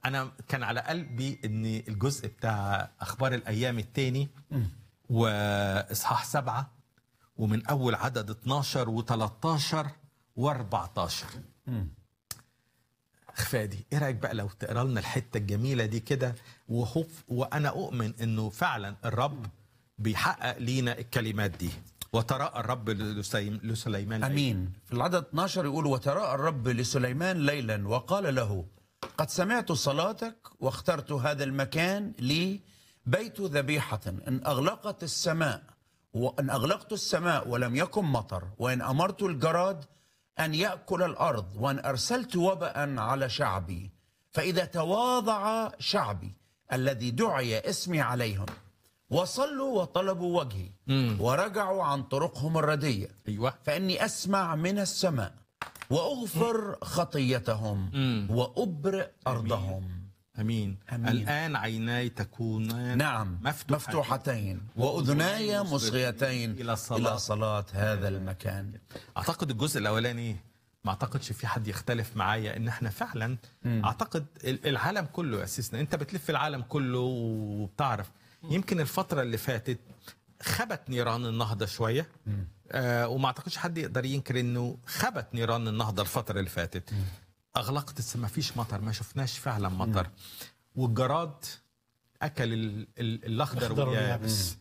انا كان على قلبي ان الجزء بتاع اخبار الايام الثاني واصحاح سبعة ومن اول عدد 12 و13 و14 خفادي ايه رايك بقى لو تقرا لنا الحته الجميله دي كده وخوف وانا اؤمن انه فعلا الرب بيحقق لينا الكلمات دي وتراءى الرب لسليم- لسليمان امين في العدد 12 يقول وتراءى الرب لسليمان ليلا وقال له قد سمعت صلاتك واخترت هذا المكان لي بيت ذبيحة إن أغلقت السماء وإن أغلقت السماء ولم يكن مطر وإن أمرت الجراد أن يأكل الأرض وأن أرسلت وباء على شعبي فإذا تواضع شعبي الذي دعي اسمي عليهم وصلوا وطلبوا وجهي ورجعوا عن طرقهم الردية ايوه فإني أسمع من السماء وأغفر خطيتهم وأبرئ أرضهم امين, أمين. الان عيناي تكونان نعم مفتوحتين. مفتوحتين وأذناي مصغيتين إلى الصلاة. إلى صلاة هذا المكان اعتقد الجزء الاولاني ما اعتقدش في حد يختلف معايا ان احنا فعلا اعتقد ال- العالم كله اسسنا انت بتلف العالم كله وبتعرف يمكن الفتره اللي فاتت خبت نيران النهضه شويه آه وما اعتقدش حد يقدر ينكر انه خبت نيران النهضه الفتره اللي فاتت اغلقت السما فيش مطر ما شفناش فعلا مطر والجراد اكل ال- ال- الاخضر الأخضر واليابس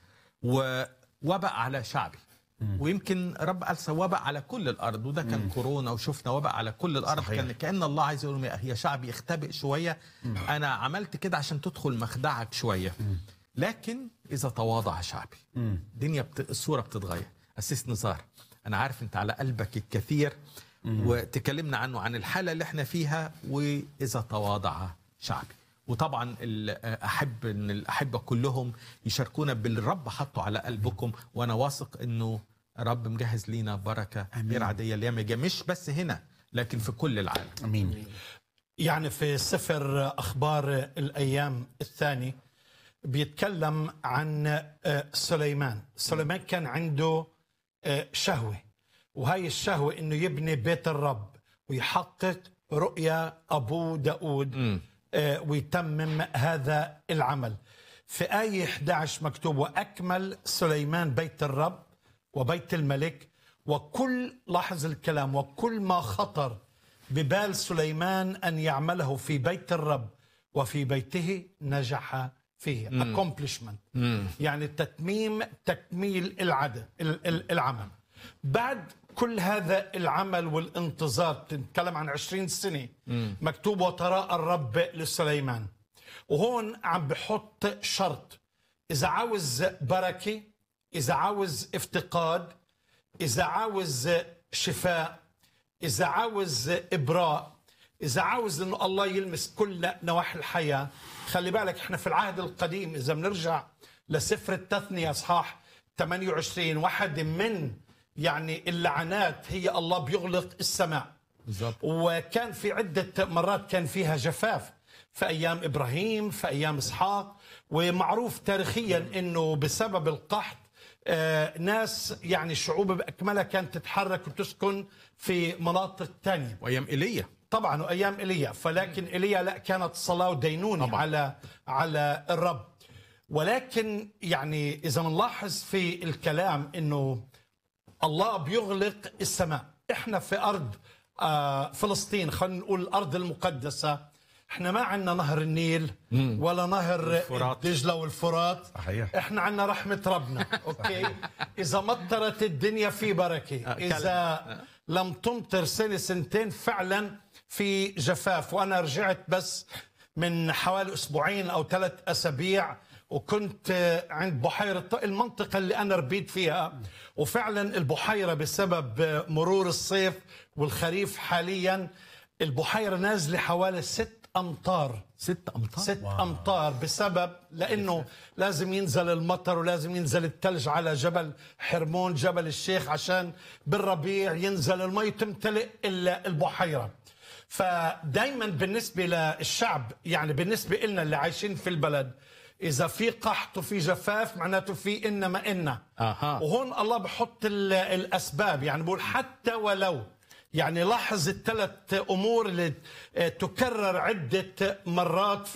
ووباء على شعبي ويمكن رب قال وباء على كل الارض وده كان كورونا وشفنا وباء على كل الارض صحيح. كان كان الله عايز يقول لهم يا شعبي اختبئ شويه انا عملت كده عشان تدخل مخدعك شويه لكن اذا تواضع شعبي الدنيا بت... الصوره بتتغير اسيس نزار انا عارف انت على قلبك الكثير وتكلمنا عنه عن الحاله اللي احنا فيها واذا تواضع شعبي وطبعا ال- احب ان الاحبه كلهم يشاركونا بالرب حطه على قلبكم وانا واثق انه الرب مجهز لينا بركه غير عاديه الايام الجايه مش بس هنا لكن في كل العالم أمين يعني في سفر أخبار الأيام الثاني بيتكلم عن آه، سليمان سليمان كان عنده آه، شهوة وهي الشهوة أنه يبني بيت الرب ويحقق رؤيا أبو داود آه، ويتمم هذا العمل في آية 11 مكتوب وأكمل سليمان بيت الرب وبيت الملك وكل لاحظ الكلام وكل ما خطر ببال سليمان أن يعمله في بيت الرب وفي بيته نجح فيه accomplishment يعني تتميم تكميل العدد ال- ال- العمل بعد كل هذا العمل والانتظار تتكلم عن عشرين سنة مكتوب وتراءى الرب لسليمان وهون عم بحط شرط إذا عاوز بركة إذا عاوز افتقاد إذا عاوز شفاء إذا عاوز إبراء إذا عاوز إنه الله يلمس كل نواحي الحياة خلي بالك إحنا في العهد القديم إذا بنرجع لسفر التثنية أصحاح 28 واحد من يعني اللعنات هي الله بيغلق السماء بالظبط وكان في عدة مرات كان فيها جفاف في أيام إبراهيم في أيام إسحاق ومعروف تاريخيا أنه بسبب القحط آه، ناس يعني الشعوب بأكملها كانت تتحرك وتسكن في مناطق تانية وايام ايليا طبعا وايام ايليا فلكن ايليا لا كانت صلاه ودينونه طبعاً. على على الرب ولكن يعني اذا بنلاحظ في الكلام انه الله بيغلق السماء احنا في ارض آه، فلسطين خلينا نقول الارض المقدسه احنا ما عندنا نهر النيل ولا نهر الفرات. دجله والفرات صحيح. احنا عندنا رحمه ربنا اوكي اذا مطرت الدنيا في بركه آه، اذا لم تمطر سنه سنتين فعلا في جفاف وانا رجعت بس من حوالي اسبوعين او ثلاث اسابيع وكنت آه، عند بحيره ط- المنطقه اللي انا ربيت فيها وفعلا البحيره بسبب آه، مرور الصيف والخريف حاليا البحيره نازله حوالي ست امتار ست امتار ست امتار بسبب لانه لازم ينزل المطر ولازم ينزل الثلج على جبل حرمون جبل الشيخ عشان بالربيع ينزل المي تمتلئ ال- البحيره فدايما بالنسبه للشعب يعني بالنسبه لنا اللي عايشين في البلد اذا في قحط وفي جفاف معناته في انما إنا أها. وهون الله بحط ال- الاسباب يعني بقول حتى ولو يعني لاحظ الثلاث امور اللي آه، تكرر عده مرات